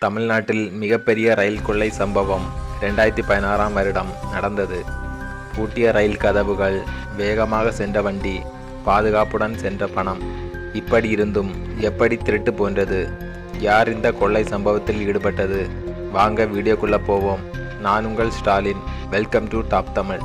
தமிழ்நாட்டில் மிகப்பெரிய ரயில் கொள்ளை சம்பவம் ரெண்டாயிரத்தி பதினாறாம் வருடம் நடந்தது பூட்டிய ரயில் கதவுகள் வேகமாக சென்ற வண்டி பாதுகாப்புடன் சென்ற பணம் இப்படி இருந்தும் எப்படி திருட்டு போன்றது யார் இந்த கொள்ளை சம்பவத்தில் ஈடுபட்டது வாங்க வீடியோக்குள்ள போவோம் நான் உங்கள் Stalin welcome to top Tamil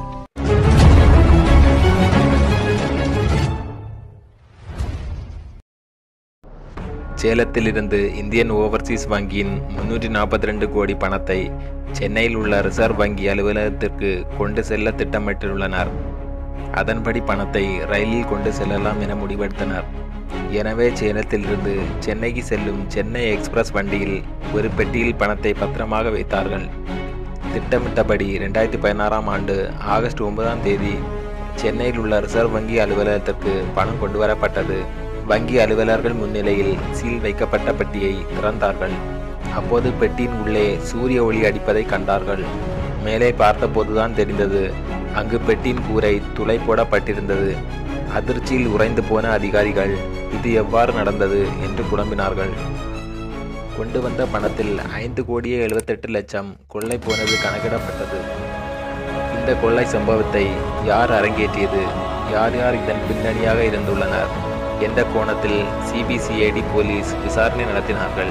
சேலத்திலிருந்து இந்தியன் ஓவர்சீஸ் வங்கியின் முன்னூற்றி நாற்பத்தி ரெண்டு கோடி பணத்தை சென்னையில் உள்ள ரிசர்வ் வங்கி அலுவலகத்திற்கு கொண்டு செல்ல திட்டமிட்டுள்ளனர் அதன்படி பணத்தை ரயிலில் கொண்டு செல்லலாம் என முடிவெடுத்தனர் எனவே சேலத்திலிருந்து சென்னைக்கு செல்லும் சென்னை எக்ஸ்பிரஸ் வண்டியில் ஒரு பெட்டியில் பணத்தை பத்திரமாக வைத்தார்கள் திட்டமிட்டபடி ரெண்டாயிரத்தி பதினாறாம் ஆண்டு ஆகஸ்ட் ஒன்பதாம் தேதி சென்னையில் உள்ள ரிசர்வ் வங்கி அலுவலகத்திற்கு பணம் கொண்டு வரப்பட்டது வங்கி அலுவலர்கள் முன்னிலையில் சீல் வைக்கப்பட்ட பெட்டியை திறந்தார்கள் அப்போது பெட்டியின் உள்ளே சூரிய ஒளி அடிப்பதை கண்டார்கள் மேலே பார்த்தபோதுதான் தெரிந்தது அங்கு பெட்டியின் கூரை துளை போடப்பட்டிருந்தது அதிர்ச்சியில் உறைந்து போன அதிகாரிகள் இது எவ்வாறு நடந்தது என்று குழம்பினார்கள் கொண்டு வந்த பணத்தில் ஐந்து கோடியே எழுபத்தெட்டு லட்சம் கொள்ளை போனது கணக்கிடப்பட்டது இந்த கொள்ளை சம்பவத்தை யார் அரங்கேற்றியது யார் யார் இதன் பின்னணியாக இருந்துள்ளனர் எந்த கோணத்தில் சிபிசிஐடி போலீஸ் விசாரணை நடத்தினார்கள்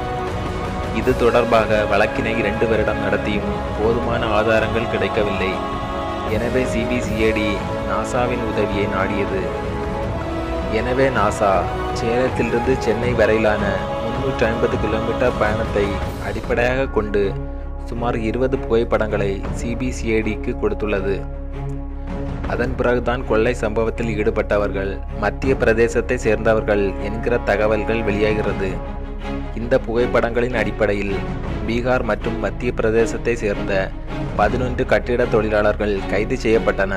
இது தொடர்பாக வழக்கினை இரண்டு வருடம் நடத்தியும் போதுமான ஆதாரங்கள் கிடைக்கவில்லை எனவே சிபிசிஐடி நாசாவின் உதவியை நாடியது எனவே நாசா சேலத்திலிருந்து சென்னை வரையிலான முன்னூற்றி ஐம்பது கிலோமீட்டர் பயணத்தை அடிப்படையாக கொண்டு சுமார் இருபது புகைப்படங்களை சிபிசிஐடிக்கு கொடுத்துள்ளது அதன் பிறகுதான் கொள்ளை சம்பவத்தில் ஈடுபட்டவர்கள் மத்திய பிரதேசத்தை சேர்ந்தவர்கள் என்கிற தகவல்கள் வெளியாகிறது இந்த புகைப்படங்களின் அடிப்படையில் பீகார் மற்றும் மத்திய பிரதேசத்தை சேர்ந்த பதினொன்று கட்டிட தொழிலாளர்கள் கைது செய்யப்பட்டன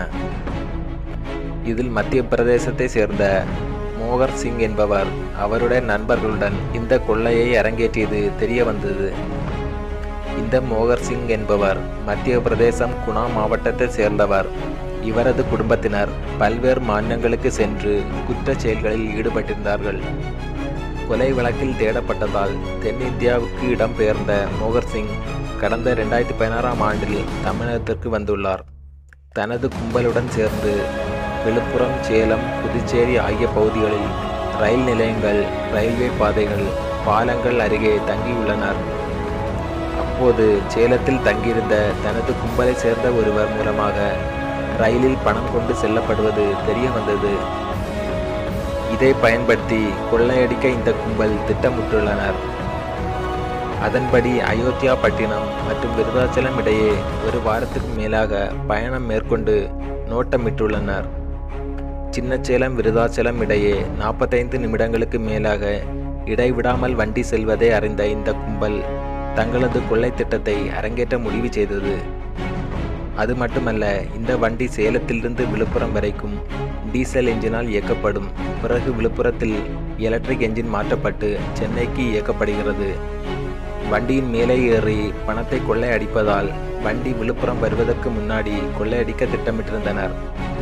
இதில் மத்திய பிரதேசத்தை சேர்ந்த மோகர் சிங் என்பவர் அவருடைய நண்பர்களுடன் இந்த கொள்ளையை அரங்கேற்றியது தெரிய வந்தது இந்த மோகர் சிங் என்பவர் மத்திய பிரதேசம் குணா மாவட்டத்தை சேர்ந்தவர் இவரது குடும்பத்தினர் பல்வேறு மாநிலங்களுக்கு சென்று குற்றச் செயல்களில் ஈடுபட்டிருந்தார்கள் கொலை வழக்கில் தேடப்பட்டதால் தென்னிந்தியாவுக்கு இடம்பெயர்ந்த மோகர் சிங் கடந்த ரெண்டாயிரத்தி பதினாறாம் ஆண்டில் தமிழகத்திற்கு வந்துள்ளார் தனது கும்பலுடன் சேர்ந்து விழுப்புரம் சேலம் புதுச்சேரி ஆகிய பகுதிகளில் ரயில் நிலையங்கள் ரயில்வே பாதைகள் பாலங்கள் அருகே தங்கியுள்ளனர் அப்போது சேலத்தில் தங்கியிருந்த தனது கும்பலை சேர்ந்த ஒருவர் மூலமாக ரயிலில் பணம் கொண்டு செல்லப்படுவது தெரிய வந்தது இதை பயன்படுத்தி கொள்ளையடிக்க இந்த கும்பல் திட்டமிட்டுள்ளனர் அதன்படி அயோத்தியா பட்டினம் மற்றும் விருதாச்சலம் இடையே ஒரு வாரத்துக்கு மேலாக பயணம் மேற்கொண்டு நோட்டமிட்டுள்ளனர் சின்னச்சேலம் விருதாச்சலம் இடையே நாற்பத்தைந்து நிமிடங்களுக்கு மேலாக இடைவிடாமல் வண்டி செல்வதை அறிந்த இந்த கும்பல் தங்களது கொள்ளை திட்டத்தை அரங்கேற்ற முடிவு செய்தது அது மட்டுமல்ல இந்த வண்டி சேலத்திலிருந்து விழுப்புரம் வரைக்கும் டீசல் என்ஜினால் இயக்கப்படும் பிறகு விழுப்புரத்தில் எலக்ட்ரிக் என்ஜின் மாற்றப்பட்டு சென்னைக்கு இயக்கப்படுகிறது வண்டியின் மேலே ஏறி பணத்தை கொள்ளையடிப்பதால் வண்டி விழுப்புரம் வருவதற்கு முன்னாடி கொள்ளையடிக்க திட்டமிட்டிருந்தனர்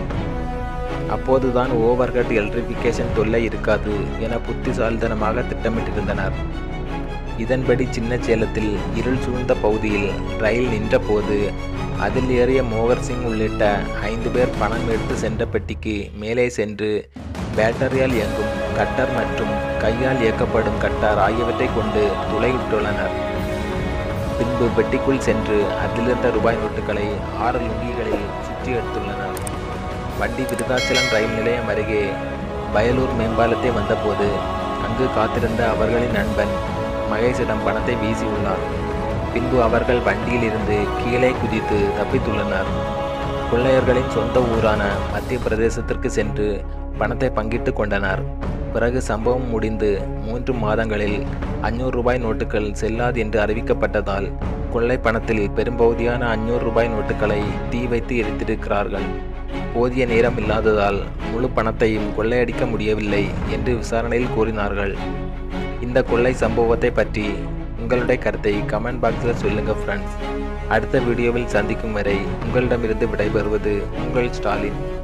அப்போதுதான் ஓவர்ஹெட் எலக்ட்ரிஃபிகேஷன் தொல்லை இருக்காது என புத்திசாலித்தனமாக திட்டமிட்டிருந்தனர் இதன்படி சின்ன சேலத்தில் இருள் சூழ்ந்த பகுதியில் ரயில் நின்றபோது அதில் ஏறிய மோகர் சிங் உள்ளிட்ட ஐந்து பேர் பணம் எடுத்து சென்ற பெட்டிக்கு மேலே சென்று பேட்டரியால் இயங்கும் கட்டர் மற்றும் கையால் இயக்கப்படும் கட்டர் ஆகியவற்றை கொண்டு துளையிட்டுள்ளனர் பின்பு பெட்டிக்குள் சென்று அதிலிருந்த ரூபாய் நோட்டுகளை ஆறு லுங்கிகளில் சுற்றி எடுத்துள்ளனர் வண்டி விருதாச்சலம் ரயில் நிலையம் அருகே பயலூர் மேம்பாலத்தை வந்தபோது அங்கு காத்திருந்த அவர்களின் நண்பன் மகேஷிடம் பணத்தை வீசியுள்ளார் பின்பு அவர்கள் வண்டியில் இருந்து கீழே குதித்து தப்பித்துள்ளனர் கொள்ளையர்களின் சொந்த ஊரான மத்திய பிரதேசத்திற்கு சென்று பணத்தை பங்கிட்டு கொண்டனர் பிறகு சம்பவம் முடிந்து மூன்று மாதங்களில் அஞ்சூறு ரூபாய் நோட்டுகள் செல்லாது என்று அறிவிக்கப்பட்டதால் கொள்ளை பணத்தில் பெரும்பகுதியான அஞ்சூறு ரூபாய் நோட்டுகளை தீ வைத்து எரித்திருக்கிறார்கள் போதிய நேரம் இல்லாததால் முழு பணத்தையும் கொள்ளையடிக்க முடியவில்லை என்று விசாரணையில் கூறினார்கள் இந்த கொள்ளை சம்பவத்தை பற்றி உங்களுடைய கருத்தை கமெண்ட் பாக்ஸில் சொல்லுங்கள் ஃப்ரெண்ட்ஸ் அடுத்த வீடியோவில் சந்திக்கும் வரை உங்களிடமிருந்து விடைபெறுவது உங்கள் ஸ்டாலின்